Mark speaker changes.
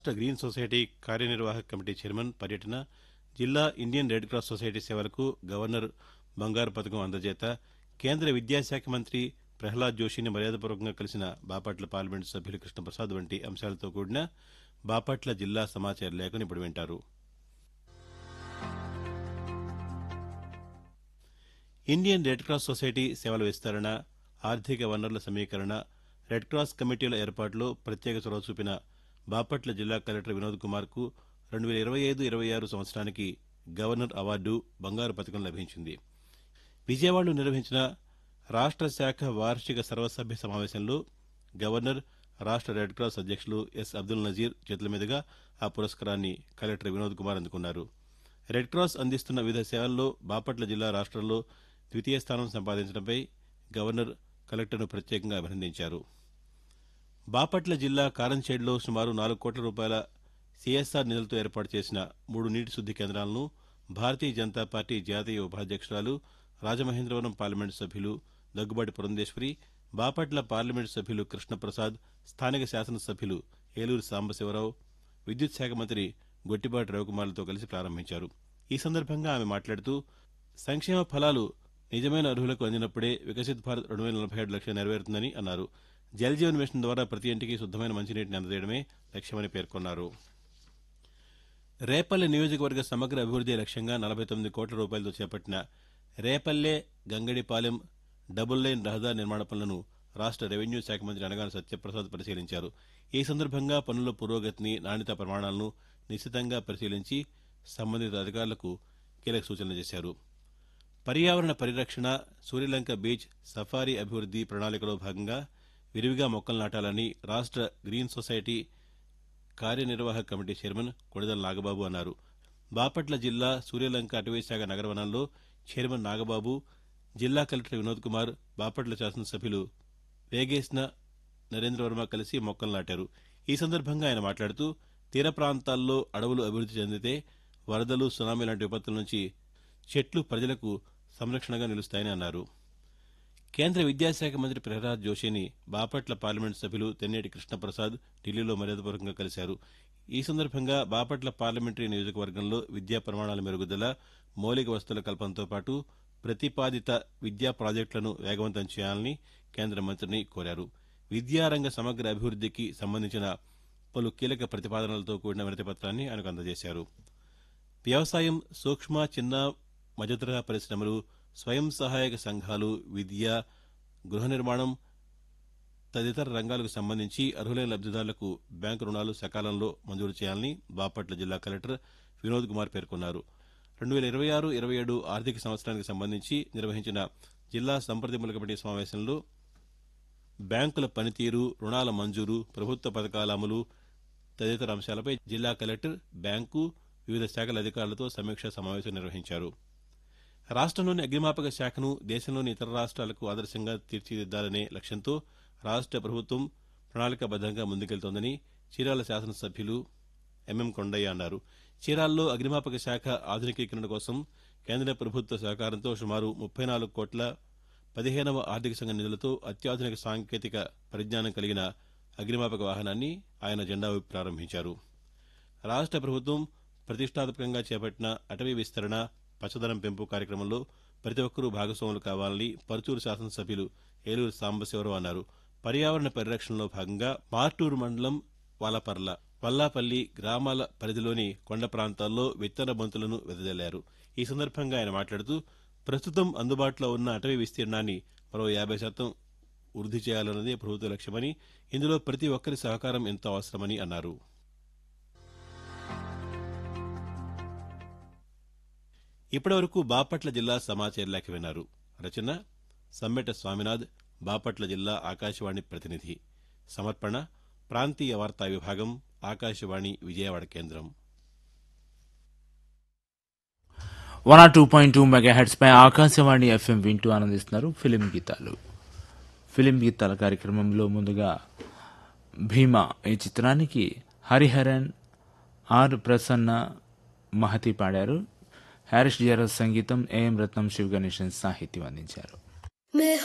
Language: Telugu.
Speaker 1: రాష్ట్ర గ్రీన్ సొసైటీ కార్యనిర్వాహక కమిటీ చైర్మన్ పర్యటన జిల్లా ఇండియన్ రెడ్ క్రాస్ సొసైటీ సేవలకు గవర్నర్ బంగారు పథకం అందజేత కేంద్ర విద్యాశాఖ మంత్రి ప్రహ్లాద్ జోషిని మర్యాదపూర్వకంగా కలిసిన బాపట్ల పార్లమెంటు సభ్యులు కృష్ణప్రసాద్ వంటి అంశాలతో కూడిన బాపట్ల జిల్లా సమాచార లేఖను ఇప్పుడు వింటారు ఇండియన్ రెడ్ క్రాస్ సొసైటీ సేవల విస్తరణ ఆర్థిక వనరుల సమీకరణ రెడ్ క్రాస్ కమిటీల ఏర్పాటులో ప్రత్యేక చొరవ చూపిన బాపట్ల జిల్లా కలెక్టర్ వినోద్ కుమార్ కు రెండు వేల ఇరవై ఐదు ఇరవై ఆరు సంవత్సరానికి గవర్నర్ అవార్డు బంగారు పథకం లభించింది విజయవాడలో నిర్వహించిన రాష్ట్ర శాఖ వార్షిక సర్వసభ్య సమావేశంలో గవర్నర్ రాష్ట్ర రెడ్ క్రాస్ అధ్యక్షులు ఎస్ అబ్దుల్ నజీర్ చేతుల మీదుగా ఆ పురస్కారాన్ని కలెక్టర్ వినోద్ కుమార్ అందుకున్నారు రెడ్ క్రాస్ అందిస్తున్న వివిధ సేవల్లో బాపట్ల జిల్లా రాష్ట్రంలో ద్వితీయ స్థానం సంపాదించడంపై గవర్నర్ కలెక్టర్ను ప్రత్యేకంగా అభినందించారు బాపట్ల జిల్లా కారంచేడులో సుమారు నాలుగు కోట్ల రూపాయల సీఎస్ఆర్ నిధులతో ఏర్పాటు చేసిన మూడు నీటి శుద్ది కేంద్రాలను భారతీయ జనతా పార్టీ జాతీయ ఉపాధ్యక్షురాలు రాజమహేంద్రవరం పార్లమెంటు సభ్యులు దగ్గుబాటి పురంధేశ్వరి బాపట్ల పార్లమెంటు సభ్యులు కృష్ణప్రసాద్ స్థానిక శాసనసభ్యులు ఏలూరు సాంబశివరావు విద్యుత్ శాఖ మంత్రి గొట్టిపాటి రవికుమార్లతో కలిసి ప్రారంభించారు ఈ సందర్భంగా ఆమె మాట్లాడుతూ సంక్షేమ ఫలాలు నిజమైన అర్హులకు అందినప్పుడే వికసిత్ భారత్ రెండు వేల నలభై ఏడు లక్ష్యం నెరవేరుతుందని అన్నారు జల్ జీవన్ మిషన్ ద్వారా ప్రతి ఇంటికి శుద్దమైన మంచినీటిని అందజేయడమే లక్ష్యమని పేర్కొన్నారు రేపల్లె నియోజకవర్గ సమగ్ర అభివృద్ధి లక్ష్యంగా నలభై తొమ్మిది కోట్ల రూపాయలతో చేపట్టిన రేపల్లె గంగడిపాలెం డబుల్ లైన్ రహదారి నిర్మాణ పనులను రాష్ట్ర రెవెన్యూ శాఖ మంత్రి అనగాని సత్యప్రసాద్ పరిశీలించారు ఈ సందర్భంగా పనుల పురోగతిని నాణ్యత ప్రమాణాలను నిశితంగా పరిశీలించి సంబంధిత అధికారులకు కీలక సూచనలు చేశారు పర్యావరణ పరిరక్షణ సూర్యలంక బీచ్ సఫారీ అభివృద్ధి ప్రణాళికలో భాగంగా విరివిగా మొక్కలు నాటాలని రాష్ట్ర గ్రీన్ సొసైటీ కార్యనిర్వాహక కమిటీ చైర్మన్ కొడిదల నాగబాబు అన్నారు బాపట్ల జిల్లా సూర్యలంక అటవీశాఖ నగరవనంలో చైర్మన్ నాగబాబు జిల్లా కలెక్టర్ వినోద్ కుమార్ బాపట్ల శాసనసభ్యులు వేగేశ్న నరేంద్రవర్మ కలిసి మొక్కలు నాటారు ఈ సందర్భంగా ఆయన మాట్లాడుతూ తీర ప్రాంతాల్లో అడవులు అభివృద్ధి చెందితే వరదలు సునామీ లాంటి విపత్తుల నుంచి చెట్లు ప్రజలకు సంరక్షణగా నిలుస్తాయని అన్నారు కేంద్ర విద్యాశాఖ మంత్రి ప్రహ్లాద్ జోషిని బాపట్ల పార్లమెంటు సభ్యులు తెన్నేటి కృష్ణప్రసాద్ ఢిల్లీలో మర్యాదపూర్వకంగా కలిశారు ఈ సందర్భంగా బాపట్ల పార్లమెంటరీ నియోజకవర్గంలో విద్యా ప్రమాణాల మెరుగుదల మౌలిక వసతుల కల్పనతో పాటు ప్రతిపాదిత విద్యా ప్రాజెక్టులను వేగవంతం చేయాలని కేంద్ర మంత్రిని కోరారు విద్యారంగ సమగ్ర అభివృద్ధికి సంబంధించిన పలు కీలక ప్రతిపాదనలతో కూడిన వినతిపత్రాన్ని ఆయనకు అందజేశారు వ్యవసాయం సూక్ష్మ చిన్న మధ్యతరహా పరిశ్రమలు స్వయం సహాయక సంఘాలు విద్య గృహ నిర్మాణం తదితర రంగాలకు సంబంధించి అర్హులైన లబ్దిదారులకు బ్యాంకు రుణాలు సకాలంలో మంజూరు చేయాలని బాపట్ల జిల్లా కలెక్టర్ వినోద్ కుమార్ పేర్కొన్నారు రెండు వేల ఇరవై ఆరు ఇరవై ఏడు ఆర్థిక సంవత్సరానికి సంబంధించి నిర్వహించిన జిల్లా సంప్రదింపుల కమిటీ సమావేశంలో బ్యాంకుల పనితీరు రుణాల మంజూరు ప్రభుత్వ పథకాల అమలు తదితర అంశాలపై జిల్లా కలెక్టర్ బ్యాంకు వివిధ శాఖల అధికారులతో సమీక్షా సమావేశం నిర్వహించారు రాష్ట్రంలోని అగ్నిమాపక శాఖను దేశంలోని ఇతర రాష్ట్రాలకు ఆదర్శంగా తీర్చిదిద్దాలనే లక్ష్యంతో రాష్ట్ర ప్రభుత్వం ప్రణాళికాబద్దంగా ముందుకెళ్తోందని చీరాల శాసనసభ్యులు ఎంఎం కొండయ్య అన్నారు చీరాల్లో అగ్నిమాపక శాఖ ఆధునికీకరణ కోసం కేంద్ర ప్రభుత్వ సహకారంతో సుమారు ముప్పై నాలుగు కోట్ల పదిహేనవ ఆర్థిక సంఘ నిధులతో అత్యాధునిక సాంకేతిక పరిజ్ఞానం కలిగిన అగ్నిమాపక వాహనాన్ని ఆయన జెండా ఊపి ప్రారంభించారు రాష్ట్ర ప్రభుత్వం ప్రతిష్టాత్మకంగా చేపట్టిన అటవీ విస్తరణ పచ్చదనం పెంపు కార్యక్రమంలో ప్రతి ఒక్కరూ భాగస్వాములు కావాలని పరుచూరు శాసనసభ్యులు ఏలూరు సాంబశివరావు అన్నారు పర్యావరణ పరిరక్షణలో భాగంగా మార్టూరు మండలం వాలపర్ల వల్లాపల్లి గ్రామాల పరిధిలోని కొండ ప్రాంతాల్లో విత్తన బంతులను వెదజల్లారు ఈ సందర్భంగా ఆయన మాట్లాడుతూ ప్రస్తుతం అందుబాటులో ఉన్న అటవీ విస్తీర్ణాన్ని మరో యాభై శాతం వృద్ధి చేయాలన్నదే ప్రభుత్వ లక్ష్యమని ఇందులో ప్రతి ఒక్కరి సహకారం ఎంతో అవసరమని అన్నారు ఇప్పటివరకు బాపట్ల జిల్లా సమాచార లేఖ విన్నారు రచన సమ్మెట స్వామినాథ్ బాపట్ల జిల్లా ఆకాశవాణి ప్రతినిధి సమర్పణ ప్రాంతీయ వార్తా విభాగం ఆకాశవాణి విజయవాడ కేంద్రం
Speaker 2: వన్ ఆర్ two point two megahertz పై ఆకాశవాణి ఎఫ్ఎం వింటూ ఆనందిస్తున్నారు ఫిలిం గీతాలు ఫిలిం గీతాల కార్యక్రమంలో ముందుగా భీమా ఈ చిత్రానికి హరిహరన్ ఆర్ ప్రసన్న మహతి పాడారు హ్యారిస్ జరస్ సంగీతం ఏఎం రత్నం శివ గణేశన్ సాహిత్యం అందించారు
Speaker 3: मैं